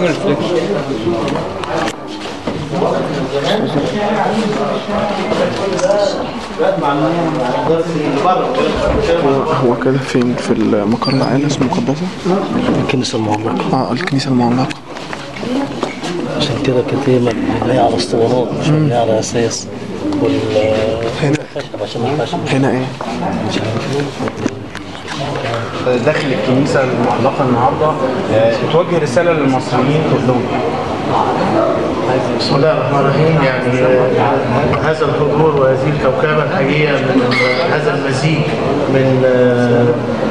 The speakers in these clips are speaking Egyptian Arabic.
هو كده فين في المقر العائلة اسمه مقدسة؟ الكنيسة المعلقة اه الكنيسة المعلقة عشان كده كتير مبنية على اسطوانات مش مبنية على أساس وال هنا خشب عشان ما ينفعش هنا ايه؟ مش عارف داخل الكنيسة المعلقة النهاردة آه، بتوجه رسالة للمصريين كلهم بسم الله الرحمن الرحيم يعني آه، هذا الحضور وهذه الكوكبة الحقيقة من هذا المزيج من آه،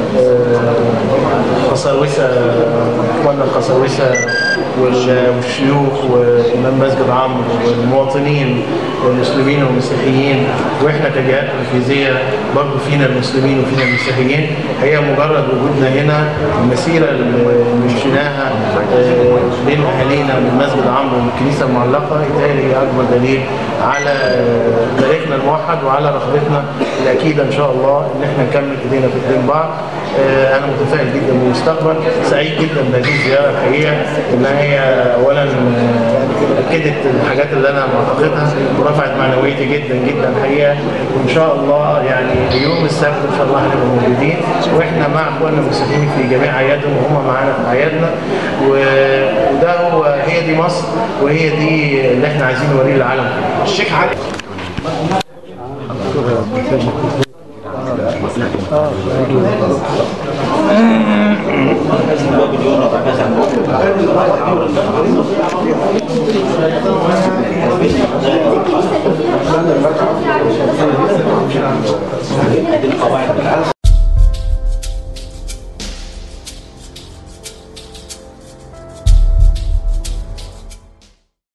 آه، قساوسة اخواننا القساوسة وال- والشيوخ وإمام مسجد عمرو والمواطنين والمسلمين والمسيحيين واحنا كجهات تنفيذيه برضه فينا المسلمين وفينا المسيحيين هي مجرد وجودنا هنا المسيره اللي مشيناها آه، بين اهالينا من مسجد عمرو والكنيسه المعلقه يتهيألي هي اكبر دليل على آه، تاريخنا الموحد وعلى رغبتنا الاكيده ان شاء الله ان احنا نكمل ايدينا في ايدين بعض آه، انا متفائل جدا بالمستقبل سعيد جدا بهذه الزياره الحقيقه ان هي اولا آه، اكدت الحاجات اللي انا معتقدها ورفعت معنويتي جدا جدا الحقيقه وان شاء الله يعني يوم السبت ان شاء الله هنبقى موجودين واحنا مع اخواننا المسيحيين في جميع اعيادهم وهم معانا في اعيادنا و- وده هو هي دي مصر وهي دي اللي احنا عايزين نوريه للعالم كله. الشيخ علي دي القواعد